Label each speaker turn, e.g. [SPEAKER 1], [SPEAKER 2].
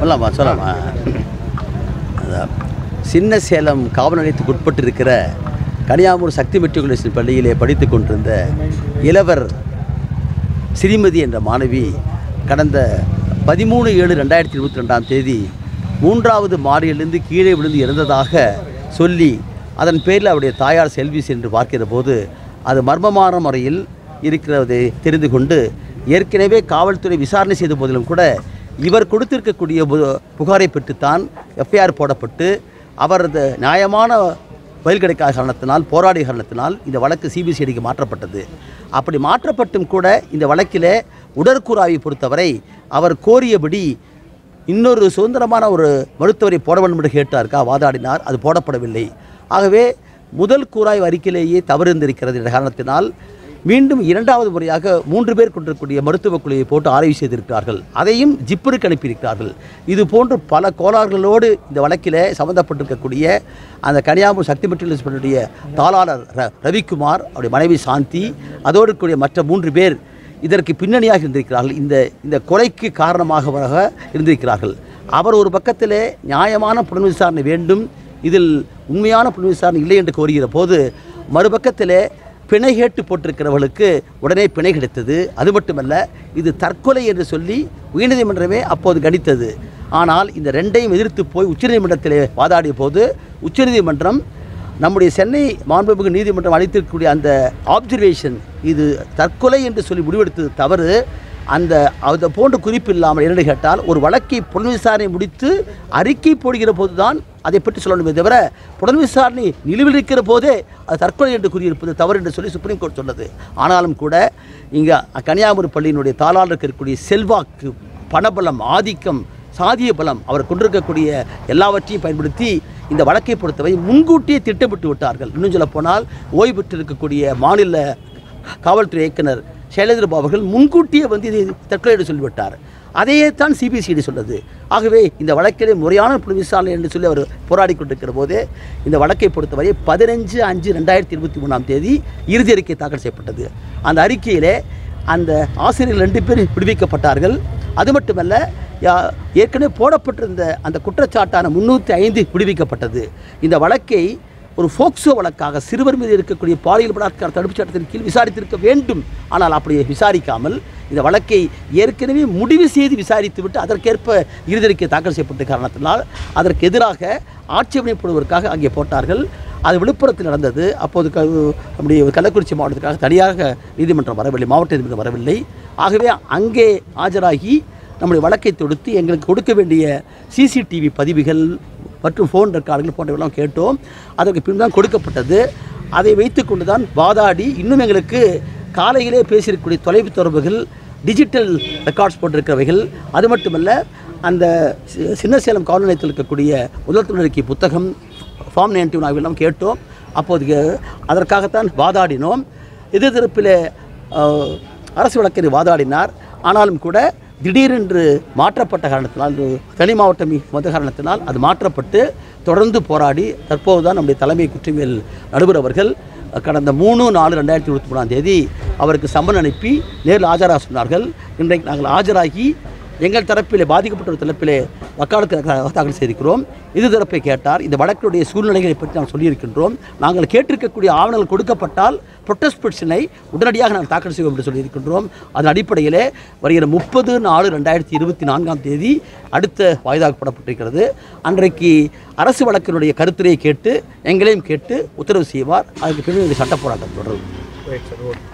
[SPEAKER 1] சொல்லலாமா சொல்லலாமா அதான். சின்ன சேலம் காவல் நிலையத்துக்கு உட்பட்டிருக்கிற கனியாமூர் சக்தி மெட்ரிகுலேஷன் பள்ளியிலே படித்து கொண்டிருந்த இளவர் ஸ்ரீமதி என்ற மாணவி கடந்த பதிமூணு ஏழு ரெண்டாயிரத்தி இருபத்தி ரெண்டாம் தேதி மூன்றாவது மாடியிலிருந்து கீழே விழுந்து இறந்ததாக சொல்லி அதன் பேரில் அவருடைய தாயார் செல்வி சென்று பார்க்கிற போது அது மர்மமான முறையில் இருக்கிறதை தெரிந்து கொண்டு ஏற்கனவே காவல்துறை விசாரணை செய்த போதிலும் கூட இவர் கொடுத்திருக்கக்கூடிய பு- புகாரை பெற்றுத்தான் எஃப்ஐஆர் போடப்பட்டு அவரது நியாயமான பதில் கிடைக்காத காரணத்தினால் போராடிய காரணத்தினால் இந்த வழக்கு சிபிசிஐடிக்கு மாற்றப்பட்டது அப்படி மாற்றப்பட்டும் கூட இந்த வழக்கில் உடற்கூறாவை பொறுத்தவரை அவர் கோரியபடி இன்னொரு சுதந்திரமான ஒரு மருத்துவரை போட வேண்டும் என்று கேட்டார்க்கா வாதாடினார் அது போடப்படவில்லை ஆகவே முதல் கூறாய்வு அறிக்கையிலேயே தவறு இருந்திருக்கிறது என்ற காரணத்தினால் மீண்டும் இரண்டாவது முறையாக மூன்று பேர் கொண்டிருக்கக்கூடிய மருத்துவக் குழுவை போட்டு ஆய்வு செய்திருக்கிறார்கள் அதையும் ஜிப்பருக்கு அனுப்பியிருக்கிறார்கள் இது போன்று பல கோளாறுகளோடு இந்த வழக்கில் சம்பந்தப்பட்டிருக்கக்கூடிய அந்த கனியாமூர் சக்தி மெட்ரிகுலேஷனுடைய தாளாளர் ர- ரவிக்குமார் அவருடைய மனைவி சாந்தி அதோடு இருக்கக்கூடிய மற்ற மூன்று பேர் இதற்கு பின்னணியாக இருந்திருக்கிறார்கள் இந்த இந்த கொலைக்கு காரணமாக இருந்திருக்கிறார்கள் அவர் ஒரு பக்கத்திலே நியாயமான புலன் விசாரணை வேண்டும் இதில் உண்மையான புலன் விசாரணை இல்லை என்று கோருகிற போது மறுபக்கத்திலே பிணை கேட்டு போட்டிருக்கிறவர்களுக்கு உடனே பிணை கிடைத்தது அது மட்டுமல்ல இது தற்கொலை என்று சொல்லி உயர்நீதிமன்றமே அப்போது கணித்தது ஆனால் இந்த ரெண்டையும் எதிர்த்து போய் உச்சநீதிமன்றத்திலே வாதாடிய போது உச்சநீதிமன்றம் நம்முடைய சென்னை மாண்புமிகு நீதிமன்றம் அளித்திருக்கக்கூடிய அந்த ஆப்சர்வேஷன் இது தற்கொலை என்று சொல்லி முடிவெடுத்தது தவறு அந்த அது போன்ற குறிப்பு இல்லாமல் என்னென்னு கேட்டால் ஒரு வழக்கை புலன் விசாரணை முடித்து அறிக்கை போடுகிற போது தான் அதை பற்றி சொல்லணுமே தவிர புலன் விசாரணை நிலுவில் இருக்கிற போதே அது தற்கொலை என்று கூறியிருப்பது தவறு என்று சொல்லி சுப்ரீம் கோர்ட் சொன்னது ஆனாலும் கூட இங்கே கன்னியாகுமரி பள்ளியினுடைய தாளாளருக்கு இருக்கக்கூடிய செல்வாக்கு பணபலம் ஆதிக்கம் சாதிய பலம் அவர் கொண்டிருக்கக்கூடிய எல்லாவற்றையும் பயன்படுத்தி இந்த வழக்கை பொறுத்தவரை முன்கூட்டியே திட்டமிட்டு விட்டார்கள் இன்னும் சொல்ல போனால் ஓய்வு பெற்றிருக்கக்கூடிய மாநில காவல்துறை இயக்குனர் சைலேந்திர பாபு அவர்கள் முன்கூட்டியே வந்து இதை தற்கொலை என்று சொல்லிவிட்டார் அதையே தான் சிபிசிஐடி சொன்னது ஆகவே இந்த வழக்கிலே முறையான புலி விசாரணை என்று சொல்லி அவர் போராடி கொண்டிருக்கிற போதே இந்த வழக்கை பொறுத்தவரை பதினஞ்சு அஞ்சு ரெண்டாயிரத்தி இருபத்தி மூணாம் தேதி இறுதி அறிக்கை தாக்கல் செய்யப்பட்டது அந்த அறிக்கையிலே அந்த ஆசிரியர்கள் ரெண்டு பேர் விடுவிக்கப்பட்டார்கள் அது மட்டுமல்ல யா- ஏற்கனவே போடப்பட்டிருந்த அந்த குற்றச்சாட்டான முன்னூற்றி ஐந்து விடுவிக்கப்பட்டது இந்த வழக்கை ஒரு ஃபோக்சோ வழக்காக சிறுவர் மீது இருக்கக்கூடிய பாலியல் பலாத்கார தடுப்புச் சட்டத்தின் கீழ் விசாரித்திருக்க வேண்டும் ஆனால் அப்படி விசாரிக்காமல் இந்த வழக்கை ஏற்கனவே முடிவு செய்து விசாரித்துவிட்டு அதற்கேற்ப இறுதியறிக்கை தாக்கல் செய்யப்பட்ட காரணத்தினால் அதற்கு எதிராக ஆட்சேபனை போடுவதற்காக அங்கே போட்டார்கள் அது விழுப்புரத்தில் நடந்தது அப்போது க நம்முடைய கள்ளக்குறிச்சி மாவட்டத்துக்காக தனியாக நீதிமன்றம் வரவில்லை மாவட்ட நீதிமன்றம் வரவில்லை ஆகவே அங்கே ஆஜராகி நம்முடைய வழக்கை தொடுத்து எங்களுக்கு கொடுக்க வேண்டிய சிசிடிவி பதிவுகள் மற்றும் ஃபோன் ரெக்கார்டுகள் போன்றவெல்லாம் கேட்டோம் அதற்கு பின் தான் கொடுக்கப்பட்டது அதை வைத்துக்கொண்டு தான் வாதாடி இன்னும் எங்களுக்கு காலையிலே பேசியிருக்கக்கூடிய தொலைவு தொடர்புகள் டிஜிட்டல் ரெக்கார்ட்ஸ் போட்டிருக்கிறவைகள் அது மட்டுமல்ல அந்த சி- சின்ன சேலம் காவல் நிலையத்தில் இருக்கக்கூடிய முதல் துணரிக்கை புத்தகம் ஃபார்ம் நைன்டி ஒன் ஆகியெல்லாம் கேட்டோம் அப்போதைக்கு அதற்காகத்தான் வாதாடினோம் எதிர் தரப்பில் அஹ், அரசு வழக்கறிஞர் வாதாடினார் ஆனாலும் கூட திடீரென்று மாற்றப்பட்ட காரணத்தினால் இது தனி மாவட்டம் வந்த காரணத்தினால் அது மாற்றப்பட்டு தொடர்ந்து போராடி தற்போது தான் நம்முடைய தலைமை குற்றவியல் நடுவர் அவர்கள் கடந்த மூணு நாலு ரெண்டாயிரத்தி இருபத்தி மூணாம் தேதி அவருக்கு சம்மன் அனுப்பி நேரில் ஆஜராக சொன்னார்கள் இன்றைக்கு நாங்கள் ஆஜராகி எங்கள் தரப்பிலே பாதிக்கப்பட்ட தரப்பிலே வக்காலத்து தாக்கல் செய்திருக்கிறோம் இது தரப்பை கேட்டார் இந்த வழக்கினுடைய சூழ்நிலைகளை பற்றி நாம் சொல்லியிருக்கின்றோம் நாங்கள் கேட்டிருக்கக்கூடிய ஆவணங்கள் கொடுக்கப்பட்டால் ப்ரொட்டஸ்ட் பெட்டிஷனை உடனடியாக நாங்கள் தாக்கல் செய்வோம் என்று சொல்லியிருக்கின்றோம் அதன் அடிப்படையிலே வருகிற முப்பது நாலு ரெண்டாயிரத்தி இருபத்தி நான்காம் தேதி அடுத்த வாய்தாக்கப்படப்பட்டிருக்கிறது அன்றைக்கு அரசு வழக்கினுடைய கருத்துரையை கேட்டு எங்களையும் கேட்டு உத்தரவு செய்வார் அதுக்கு பிறகு இந்த சட்ட போராட்டம் தொடரும்
[SPEAKER 2] ரைட் சார் ஓகே